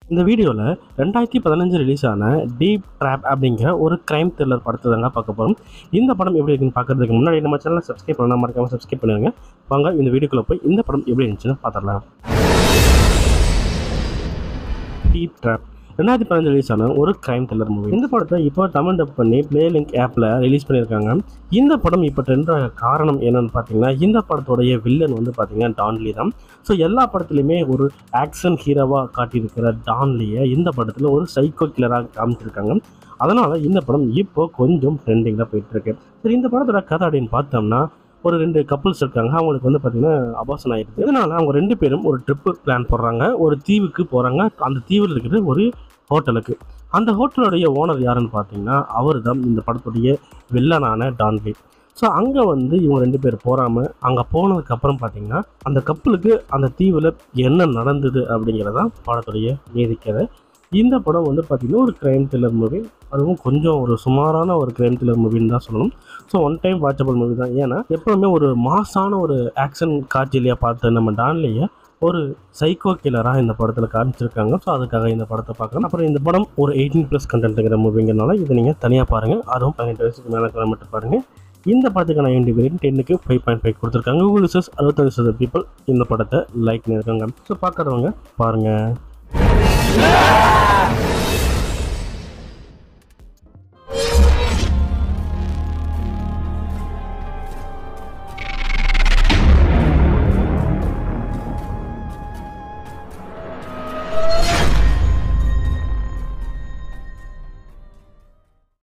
இந்த வீடியோவில் ரெண்டாயிரத்தி பதினஞ்சு ரிலீஸ் ஆன டீப் ட்ராப் அப்படிங்கிற ஒரு கிரைம் த்ரில்லர் படத்தை தாங்க பார்க்க போகிறோம் இந்த படம் எப்படி இருக்குன்னு பார்க்கறதுக்கு முன்னாடி நம்ம சேனலை சப்ஸ்கிரைப் பண்ணால் மறக்காமல் சப்ஸ்கிரைப் பண்ணிடுங்க வாங்க இந்த வீடியோக்குள்ளே போய் இந்த படம் எப்படி இருந்துச்சுன்னு பார்த்துடலாம் டீப் ட்ராப் ரெண்டாயிரத்தி பதினஞ்சு ரிலீஸ் ஆன ஒரு கிரைம் த்ரில்லர் மூவி இந்த படத்தை இப்போ தமிழ் டப் பண்ணி ப்ளே லிங்க் ஆப்பில் ரிலீஸ் பண்ணியிருக்காங்க இந்த படம் இப்போ ட்ரெண்ட் ஆக காரணம் என்னன்னு பார்த்தீங்கன்னா இந்த படத்தோடைய வில்லன் வந்து பார்த்தீங்கன்னா டான்லி தான் ஸோ எல்லா படத்துலையுமே ஒரு ஆக்ஷன் ஹீரோவாக காட்டியிருக்கிற டான்லியை இந்த படத்தில் ஒரு சைக்கோ கில்லராக காமிச்சிருக்காங்க அதனால் இந்த படம் இப்போ கொஞ்சம் ட்ரெண்டிங்கில் போயிட்டுருக்கு சரி இந்த படத்தோட கதை அப்படின்னு பார்த்தோம்னா ஒரு ரெண்டு கப்புள்ஸ் இருக்காங்க அவங்களுக்கு வந்து பார்த்தீங்கன்னா அபாசன் ஆயிடுது இதனால் அவங்க ரெண்டு பேரும் ஒரு ட்ரிப்பு பிளான் போடுறாங்க ஒரு தீவுக்கு போகிறாங்க அந்த தீவில் இருக்கிற ஒரு ஹோட்டலுக்கு அந்த ஹோட்டலுடைய ஓனர் யாருன்னு பார்த்தீங்கன்னா அவர் தான் இந்த படத்துடைய வில்லனான டான்லி ஸோ அங்கே வந்து இவங்க ரெண்டு பேர் போகாமல் அங்கே போனதுக்கப்புறம் பார்த்தீங்கன்னா அந்த கப்பலுக்கு அந்த தீவில் என்ன நடந்தது அப்படிங்கிறதான் படத்துடைய நீதிக்கதை இந்த படம் வந்து பார்த்திங்கன்னா ஒரு கிரைம் த்ரில்லர் மூவி அதுவும் கொஞ்சம் ஒரு சுமாரான ஒரு கிரைம் த்ரில்லர் மூவின்னு தான் சொல்லணும் so one time watchable movie தான் ஏன்னா எப்போவுமே ஒரு மாசான ஒரு ஆக்ஷன் காட்சியிலேயே பார்த்து நம்ம டான்லேயே ஒரு சைக்கோ கில்லராக இந்த படத்தில் காமிச்சிருக்காங்க ஸோ அதுக்காக இந்த படத்தை பார்க்கலாம் அப்புறம் இந்த படம் ஒரு எயிட்டீன் ப்ளஸ் கண்டென்ட்டுங்கிற மூவிங்கிறனால இதை நீங்கள் தனியாக பாருங்கள் அதுவும் பதினெட்டு வயசுக்கு மேலே கிளம்பிட்டு பாருங்கள் இந்த படத்துக்கான ஐஎன்டி ரேட் டென்னுக்கு ஃபைவ் பாயிண்ட் ஃபைவ் கொடுத்துருக்காங்க கூகுள் ரிசர்ச் அறுபத்தஞ்சு சதவீத பீப்புள் இந்த படத்தை லைக் பண்ணியிருக்காங்க ஸோ பார்க்குறவங்க பாருங்கள்